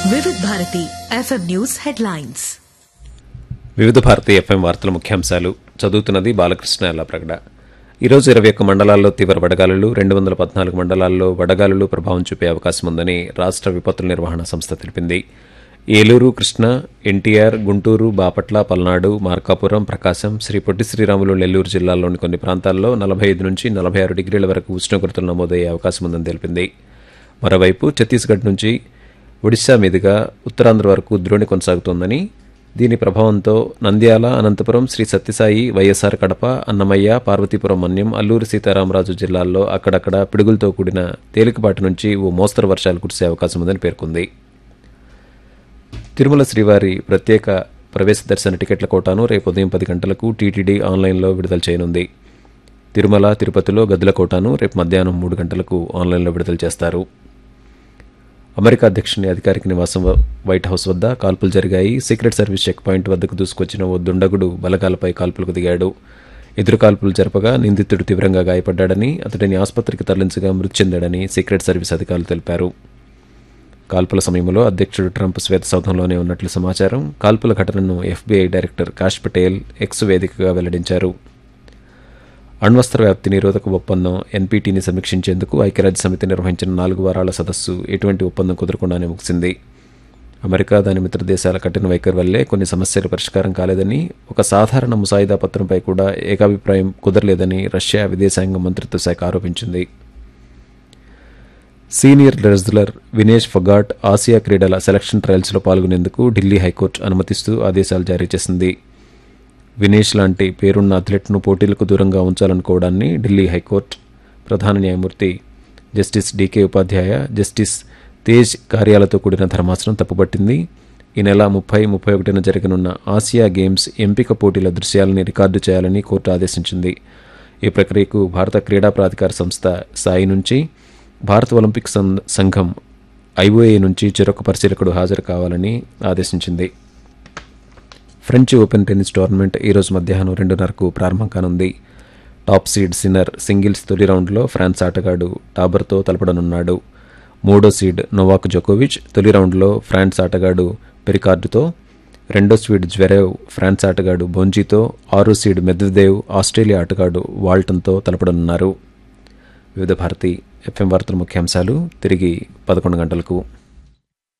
వివిధ Bharati FM news headlines వివిధ Bharati FM వార్తల ముఖ్యాంశాలు చదువుతున్నది బాలకృష్ణ ప్రగడ ఈరోజు ఇరవై ఒక్క మండలాల్లో తీవ్ర వడగాలులు రెండు వందల పద్నాలుగు మండలాల్లో వడగాలులు ప్రభావం చూపే అవకాశం ఉందని రాష్ట్ర విపత్తుల నిర్వహణ సంస్థ తెలిపింది ఏలూరు కృష్ణా ఎన్టీఆర్ గుంటూరు బాపట్ల పల్నాడు మార్కాపురం ప్రకాశం శ్రీ పొట్టి శ్రీరాములు నెల్లూరు జిల్లాల్లోని కొన్ని ప్రాంతాల్లో నలభై ఐదు నుంచి నలభై ఆరు డిగ్రీల వరకు ఉష్ణోగ్రతలు నమోదయ్యే అవకాశం ఉందని తెలిపింది మరోవైపు ఛత్తీస్గఢ్ నుంచి ఒడిశా మీదుగా ఉత్తరాంధ్ర వరకు ద్రోణి కొనసాగుతోందని దీని ప్రభావంతో నంద్యాల అనంతపురం శ్రీ సత్యసాయి వైఎస్ఆర్ కడప అన్నమయ్య పార్వతీపురం మన్యం అల్లూరి సీతారామరాజు జిల్లాల్లో అక్కడక్కడ పిడుగులతో కూడిన తేలికపాటి నుంచి ఓ మోస్తరు వర్షాలు కురిసే అవకాశం ఉందని పేర్కొంది తిరుమల శ్రీవారి ప్రత్యేక ప్రవేశ దర్శన టికెట్ల కోటాను రేపు ఉదయం పది గంటలకు టీటీడీ ఆన్లైన్లో విడుదల చేయనుంది తిరుమల తిరుపతిలో గదుల కోటాను రేపు మధ్యాహ్నం మూడు గంటలకు ఆన్లైన్లో విడుదల చేస్తారు అమెరికా అధ్యక్షుని అధికారిక నివాసం వ- వైట్ హౌస్ వద్ద కాల్పులు జరిగాయి సీక్రెట్ సర్వీస్ చెక్ పాయింట్ వద్దకు దూసుకొచ్చిన ఓ దుండగుడు బలగాలపై కాల్పులకు దిగాడు ఎదురు కాల్పులు జరపగా నిందితుడు తీవ్రంగా గాయపడ్డాడని అతడిని ఆసుపత్రికి తరలించగా మృతి చెందాడని సీక్రెట్ సర్వీస్ అధికారులు తెలిపారు కాల్పుల సమయంలో అధ్యక్షుడు ట్రంప్ శ్వేతసౌధంలోనే ఉన్నట్లు సమాచారం కాల్పుల ఘటనను FBI director Kash Patel X వేదికగా వెల్లడించారు అణ్వస్త్ర వ్యాప్తి నిరోధక ఒప్పందం ఎన్పీటీని సమీక్షించేందుకు ఐక్యరాజ్య సమితి నిర్వహించిన నాలుగు వారాల సదస్సు ఎటువంటి ఒప్పందం కుదరకుండానే ముగిసింది అమెరికా దాని మిత్ర దేశాల కఠిన వైఖరి వల్లే కొన్ని సమస్యలు పరిష్కారం కాలేదని ఒక సాధారణ ముసాయిదా పత్రంపై కూడా ఏకాభిప్రాయం కుదరలేదని రష్యా విదేశాంగ మంత్రిత్వ శాఖ ఆరోపించింది senior wrestler Vinesh Phogat Asia క్రీడల సెలక్షన్ ట్రయల్స్లో పాల్గొనేందుకు ఢిల్లీ హైకోర్టు అనుమతిస్తూ ఆదేశాలు జారీ చేసింది వినేష్ లాంటి పేరున్న అథ్లెట్ను పోటీలకు దూరంగా ఉంచాలనుకోవడాన్ని ఢిల్లీ హైకోర్టు ప్రధాన న్యాయమూర్తి justice DK Upadhyaya justice Tej కార్యాలతో కూడిన ధర్మాసనం తప్పుపట్టింది ఈ నెల ముప్పై ముప్పై ఒకటిన జరగనున్న ఆసియా గేమ్స్ ఎంపిక పోటీల దృశ్యాలని రికార్డు చేయాలని కోర్టు ఆదేశించింది ఈ ప్రక్రియకు భారత క్రీడా ప్రాధికార సంస్థ సాయి నుంచి భారత ఒలింపిక్ సం- సంఘం ఐఓఏ నుంచి చెరొక పరిశీలకుడు హాజరు కావాలని ఆదేశించింది ఫ్రెంచ్ ఓపెన్ టెన్నిస్ టోర్నమెంట్ ఈరోజు మధ్యాహ్నం రెండున్నరకు ప్రారంభం కానుంది టాప్ సీడ్ సిన్నర్ సింగిల్స్ తొలి రౌండ్లో ఫ్రాన్స్ ఆటగాడు టాబర్తో తలపడనున్నాడు మూడో సీడ్ నోవాక్ జోకోవిచ్ తొలి రౌండ్లో ఫ్రాన్స్ ఆటగాడు పెరికార్డుతో రెండో సీడ్ జ్వెరేవ్ ఫ్రాన్స్ ఆటగాడు బొంజీతో ఆరో సీడ్ మెద్వదేవ్ ఆస్ట్రేలియా ఆటగాడు వాల్టన్తో తలపడనున్నారు వివిధ భారతి ఎఫ్ఎం వార్తల ముఖ్యాంశాలు తిరిగి పదకొండు గంటలకు